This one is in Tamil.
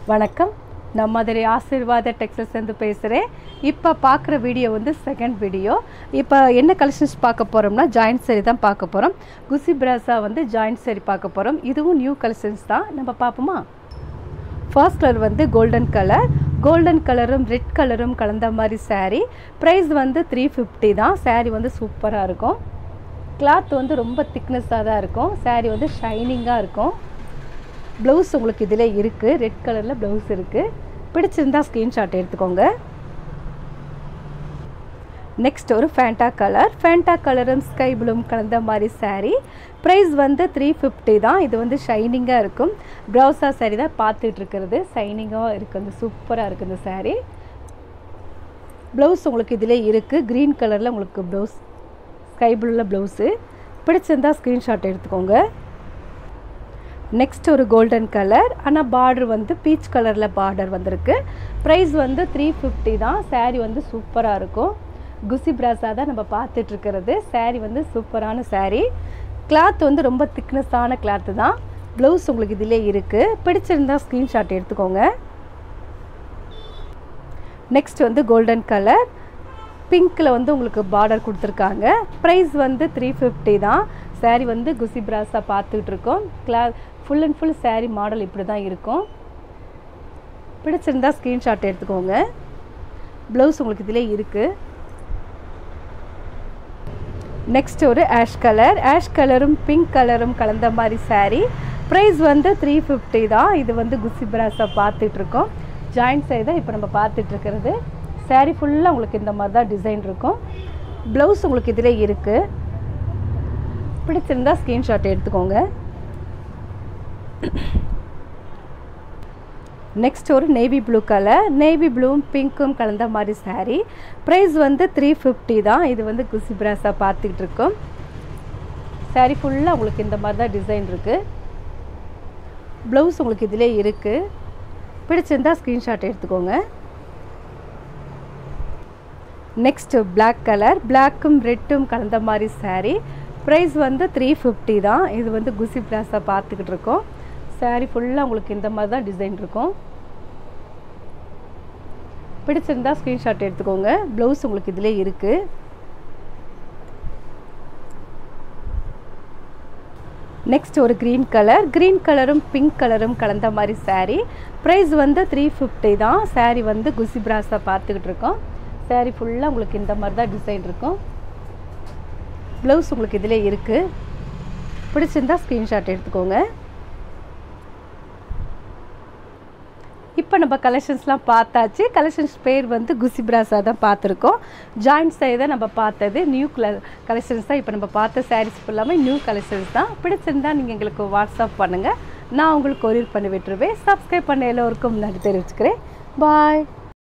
வணக்கம் நான் மதுரை ஆசீர்வாத டெக்ஸ்டைல்ஸ்லேருந்து பேசுகிறேன் இப்போ பார்க்குற வீடியோ வந்து செகண்ட் வீடியோ இப்போ என்ன கலெக்ஷன்ஸ் பார்க்க போகிறோம்னா ஜாயிண்ட் சரி தான் பார்க்க போகிறோம் குசி பிராஸா வந்து ஜாயிண்ட் சரி பார்க்க போகிறோம் இதுவும் நியூ கலெக்ஷன்ஸ் தான் நம்ம பார்ப்போமா ஃபர்ஸ்ட் கலர் வந்து கோல்டன் கலர் கோல்டன் கலரும் ரெட் கலரும் கலந்த மாதிரி saree ப்ரைஸ் வந்து த்ரீ ஃபிஃப்டி தான் saree வந்து சூப்பராக இருக்கும் கிளாத் வந்து ரொம்ப திக்னஸாக தான் இருக்கும் saree வந்து ஷைனிங்காக இருக்கும் ப்ளவுஸ் உங்களுக்கு இதில் இருக்குது ரெட் கலரில் ப்ளவுஸ் இருக்குது பிடிச்சிருந்தா ஸ்க்ரீன்ஷாட் எடுத்துக்கோங்க நெக்ஸ்ட் ஒரு ஃபேண்டா கலர் ஃபேண்டா கலரும் ஸ்கை ப்ளூம் கலந்த மாதிரி saree ப்ரைஸ் வந்து த்ரீ ஃபிஃப்டி தான் இது வந்து ஷைனிங்காக இருக்கும் ப்ரௌசா saree தான் பார்த்துட்டு இருக்கிறது ஷைனிங்காக இருக்குது அந்த சூப்பராக இருக்குது இந்த saree ப்ளவுஸ் உங்களுக்கு இதிலே இருக்குது க்ரீன் கலரில் உங்களுக்கு ப்ளவுஸ் ஸ்கை ப்ளூவில் ப்ளவுஸு பிடிச்சிருந்தா ஸ்க்ரீன்ஷாட் எடுத்துக்கோங்க நெக்ஸ்ட் ஒரு கோல்டன் கலர் ஆனால் பார்டர் வந்து பீச் கலரில் பார்டர் வந்திருக்கு ப்ரைஸ் வந்து த்ரீ ஃபிஃப்டி தான் saree வந்து சூப்பராக இருக்கும் குசி பிராஸா தான் நம்ம பார்த்துட்டு இருக்கிறது saree வந்து சூப்பரான saree கிளாத் வந்து ரொம்ப திக்னஸான கிளாத்து தான் ப்ளவுஸ் உங்களுக்கு இதிலே இருக்குது பிடிச்சிருந்தா ஸ்க்ரீன்ஷாட் எடுத்துக்கோங்க நெக்ஸ்ட் வந்து கோல்டன் கலர் பிங்க்கில் வந்து உங்களுக்கு பார்டர் கொடுத்துருக்காங்க ப்ரைஸ் வந்து த்ரீ ஃபிஃப்டி தான் saree வந்து குசி பிராஸாக பார்த்துக்கிட்டு இருக்கோம் கிளா full and full saree model இப்படி தான் இருக்கும் பிடிச்சிருந்தா ஸ்க்ரீன்ஷாட் எடுத்துக்கோங்க ப்ளவுஸ் உங்களுக்கு இதிலே இருக்குது நெக்ஸ்ட் ஒரு ஆஷ் கலர் ஆஷ் கலரும் பிங்க் கலரும் கலந்த மாதிரி saree ப்ரைஸ் வந்து த்ரீ ஃபிஃப்டி தான் இது வந்து குசி பிராஸாக பார்த்துட்டு இருக்கோம் ஜாயிண்ட் சைடு தான் இப்போ நம்ம பார்த்துட்டு இருக்கிறது saree ஃபுல்லாக உங்களுக்கு இந்த மாதிரி தான் டிசைன் இருக்கும் ப்ளவுஸ் உங்களுக்கு இதில் இருக்குது பிடிச்சிருந்தா ஸ்க்ரீன்ஷாட் எடுத்துக்கோங்க நெக்ஸ்ட் ஒரு நேவி ப்ளூ கலர் நேவி ப்ளூவும் பிங்க்கும் கலந்த மாதிரி saree ப்ரைஸ் வந்து த்ரீ ஃபிஃப்டி தான் இது வந்து குசி பிராஸாக பார்த்துக்கிட்டு இருக்கோம் saree ஃபுல்லாக உங்களுக்கு இந்த மாதிரி தான் டிசைன் இருக்குது ப்ளவுஸ் உங்களுக்கு இதிலே இருக்குது பிடிச்சிருந்தா ஸ்க்ரீன்ஷாட் எடுத்துக்கோங்க நெக்ஸ்ட் பிளாக் கலர் பிளாக்கும் ரெட்டும் கலந்த மாதிரி saree ப்ரைஸ் வந்து த்ரீ ஃபிஃப்டி தான் இது வந்து குசி பிளாஸாக பார்த்துக்கிட்டு இருக்கோம் saree ஃபுல்லாக உங்களுக்கு இந்த மாதிரி தான் டிசைன் இருக்கும் பிடிச்சிருந்தா ஸ்க்ரீன்ஷாட் எடுத்துக்கோங்க ப்ளவுஸ் உங்களுக்கு இதிலே இருக்குது நெக்ஸ்ட் ஒரு க்ரீன் கலர் க்ரீன் கலரும் பிங்க் கலரும் கலந்த மாதிரி saree ப்ரைஸ் வந்து த்ரீ ஃபிஃப்டி தான் saree வந்து குசி பிராஸாக பார்த்துக்கிட்டு இருக்கோம் saree ஃபுல்லாக உங்களுக்கு இந்த மாதிரி தான் டிசைன் இருக்கும் ப்ளவுஸ் உங்களுக்கு இதிலே இருக்குது பிடிச்சிருந்தா ஸ்க்ரீன்ஷாட் எடுத்துக்கோங்க இப்போ நம்ம கலெக்ஷன்ஸ்லாம் பார்த்தாச்சு கலெக்ஷன்ஸ் பேர் வந்து குசி பிராஸா தான் பார்த்துருக்கோம் ஜாயிண்ட் சைடு தான் நம்ம பார்த்தது நியூ கலர் கலெக்ஷன்ஸ் தான் இப்போ நம்ம பார்த்த சாரீஸ் ஃபுல்லாமே நியூ கலெக்ஷன்ஸ் தான் பிடிச்சிருந்தா நீங்கள் எங்களுக்கு வாட்ஸ்அப் பண்ணுங்கள் நான் உங்களுக்கு கொரியர் பண்ணி விட்டுருவேன் சப்ஸ்கிரைப் பண்ண எல்லோருக்கும் நன்றி தெரிவிச்சுக்கிறேன் பாய்